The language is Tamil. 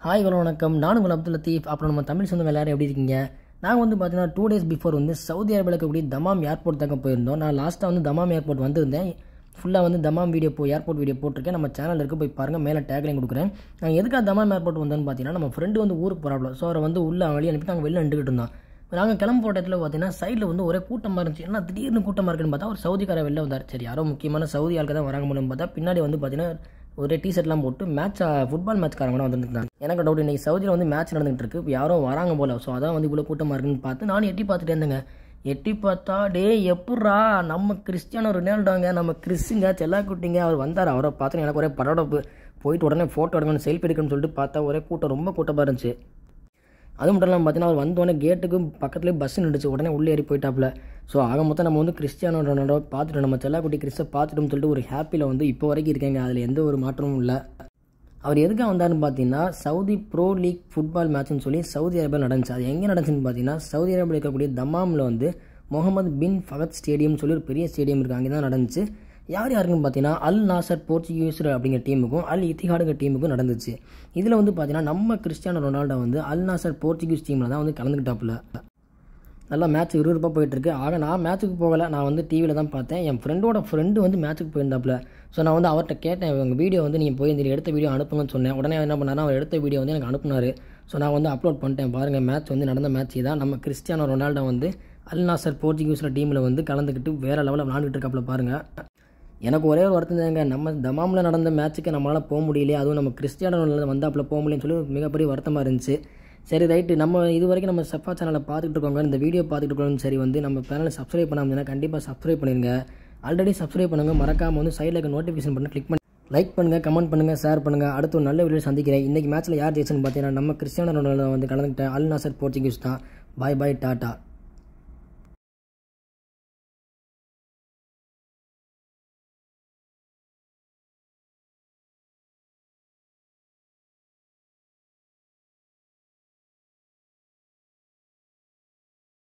ஹாய் ஹலோ வணக்கம் நானும் உங்கள் அப்துல் லத்தீஃப் அப்புறம் நம்ம தமிழ் சொந்தம் எல்லாரும் எப்படி இருக்கீங்க நாங்கள் வந்து பார்த்தீங்கன்னா டூ டேஸ் பிஃபோர் வந்து சவுதி அரேபியாவில் இருக்கக்கூடிய தமாம் ஏர்போர்ட் தாக்க போயிருந்தோம் நான் லாஸ்ட்டாக வந்து தமாம் ஏர்போர்ட் வந்திருந்தேன் ஃபுல்லாக வந்து தமாம் வீடியோ போ ஏர்போர்ட் வீடியோ போட்டிருக்கேன் நம்ம சேனல் இருக்க போய் பாருங்கள் மேலே டேக்லைன் கொடுக்குறேன் நாங்கள் எதுக்காக தமாம் ஏர்போர்ட் வந்தோன்னு பார்த்தீங்கன்னா நம்ம ஃப்ரெண்டு வந்து ஊருக்கு போகிறாப்ல ஸோ அவரை வந்து உள்ளே வெளியே அனுப்பி நாங்கள் வெளில நின்றுக்கிட்டு இருந்தோம் நாங்கள் கிளம்ப போட்ட இடத்துல பார்த்தீங்கன்னா சைடில் வந்து ஒரே கூட்டமாக இருந்துச்சு என்ன திடீர்னு கூட்டமாக இருக்குன்னு பார்த்தா ஒரு சவுதிக்கார வெளில வந்தார் சரி யாரோ முக்கியமான சவுதி ஆளுக்கு தான் வராங்க முடியும் பார்த்தா பின்னாடி வந்து பார்த்தீங்கன்னா ஒரே டிஷர்ட்லாம் போட்டு மேட்ச் ஃபுட்பால் மேட்ச்காரங்க கூட வந்துருந்தாங்க எனக்கு டவுட் இன்னைக்கு சவுதியில் வந்து மேட்ச் நடந்துகிட்டு இருக்கு இப்போ யாரோ வராங்க போல ஸோ அதான் வந்து இவ்வளோ கூட்டமாக இருக்குன்னு பார்த்து நானும் எட்டி பார்த்துட்டே இருந்தேங்க எட்டி பார்த்தா டே எப்பட்றா நம்ம கிறிஸ்டியானோ ரொனால்டோங்க நம்ம கிறிஸ்துங்க செல்லாக்குட்டிங்க அவர் வந்தார் அவரை பார்த்து எனக்கு ஒரே படோடப்பு போயிட்டு உடனே ஃபோட்டோ எடுக்கணும் செல்ஃபி எடுக்கணும்னு சொல்லிட்டு பார்த்தா ஒரே கூட்டம் ரொம்ப கூட்டமாக இருந்துச்சு அது மட்டும் இல்லாமல் பார்த்தீங்கன்னா அவர் வந்தோடனே கேட்டுக்கு பக்கத்துலேயே பஸ் நின்றுச்சு உடனே உள்ளே ஏறி போயிட்டாப்புல ஸோ ஆக மொத்தம் நம்ம வந்து கிறிஸ்டியானோ ரொனால்டோ பார்த்துட்டோம் நம்ம செல்லாக்குட்டி கிறிஸ்தை பார்த்துட்டோம்னு சொல்லிட்டு ஒரு ஹாப்பியில் வந்து இப்போ வரைக்கும் இருக்கேங்க அதில் எந்த ஒரு மாற்றமும் இல்லை அவர் எதுக்காக வந்தாருன்னு பார்த்தீங்கன்னா சவுதி ப்ரோ லீக் ஃபுட்பால் மேட்ச்னு சொல்லி சவுதி அரேபியா நடந்துச்சு அது எங்கே நடந்துச்சுன்னு பார்த்தீங்கன்னா சவுதி அரேபியா இருக்கக்கூடிய தமாமில் வந்து முகமது பின் ஃபகத் ஸ்டேடியம் சொல்லி ஒரு பெரிய ஸ்டேடியம் இருக்குது அங்கே தான் நடந்துச்சு யார் யாருக்குன்னு பார்த்தீங்கன்னா அல் நாசர் போர்ச்சுகீஸ் அப்படிங்கிற டீமுக்கும் அல் இத்திஹாடுங்கிற டீமுக்கும் நடந்துச்சு இதில் வந்து பார்த்தீங்கன்னா நம்ம கிறிஸ்டியானோ ரொனால்டோ வந்து அல் நாசர் போர்ச்சுகீஸ் டீமில் தான் வந்து கலந்துக்கிட்டாப்புல நல்லா மேட்ச் விறுவிறுப்பாக போயிட்டுருக்கு ஆக நான் மேட்ச்சுக்கு போகலை நான் வந்து டிவியில் தான் பார்த்தேன் என் ஃப்ரெண்டோட ஃப்ரெண்டு வந்து மேட்ச்சுக்கு போயிருந்தாப்புல ஸோ நான் வந்து அவர்கிட்ட கேட்டேன் உங்கள் வீடியோ வந்து நீங்கள் போய் இந்த எடுத்த வீடியோ அனுப்புங்கன்னு சொன்னேன் உடனே என்ன பண்ணாருன்னா அவர் எடுத்த வீடியோ வந்து எனக்கு அனுப்புனார் ஸோ நான் வந்து அப்லோட் பண்ணிட்டேன் பாருங்கள் மேட்ச் வந்து நடந்த மேட்ச் தான் நம்ம கிறிஸ்டியானோ ரொனால்டோ வந்து அல் நாசர் போர்ச்சுகீஸில் டீமில் வந்து கலந்துக்கிட்டு வேறு லெவலில் விளாண்டுட்டு இருக்காப்புல பாருங்கள் எனக்கு ஒரே ஒரு வருத்தம் தாங்க நம்ம தமாமில் நடந்த மேட்ச்சுக்கு நம்மளால் போக முடியலையே அதுவும் நம்ம கிறிஸ்டியானோ ரொனால்டோ வந்தாப்பில் போக முடியலன்னு சொல்லி மிகப்பெரிய வருத்தமாக இருந்துச்சு சரி ரைட்டு நம்ம இது வரைக்கும் நம்ம சஃபா சேனலை பார்த்துட்டு இருக்கோங்க இந்த வீடியோ பார்த்துட்டு இருக்கோம் சரி வந்து நம்ம சேனலை சப்ஸ்கிரைப் பண்ணாமல் கண்டிப்பாக சப்ஸ்கிரைப் பண்ணிடுங்க ஆல்ரெடி சப்ஸ்கிரைப் பண்ணுங்க மறக்காமல் வந்து சைடில் இருக்க நோட்டிஃபிகேஷன் பண்ணி கிளிக் பண்ணி லைக் பண்ணுங்கள் கமெண்ட் பண்ணுங்கள் ஷேர் பண்ணுங்கள் அடுத்து ஒரு நல்ல வீடியோ சந்திக்கிறேன் இன்றைக்கி மேட்ச்சில் யார் ஜெயிச்சுன்னு பார்த்தீங்கன்னா நம்ம கிறிஸ்டியானோ ரொனால்டோ வந்து கலந்துக்கிட்டேன் அல் நாசர் போர்ச்சுகீஸ் தான் பாய் பாய் டாட்டா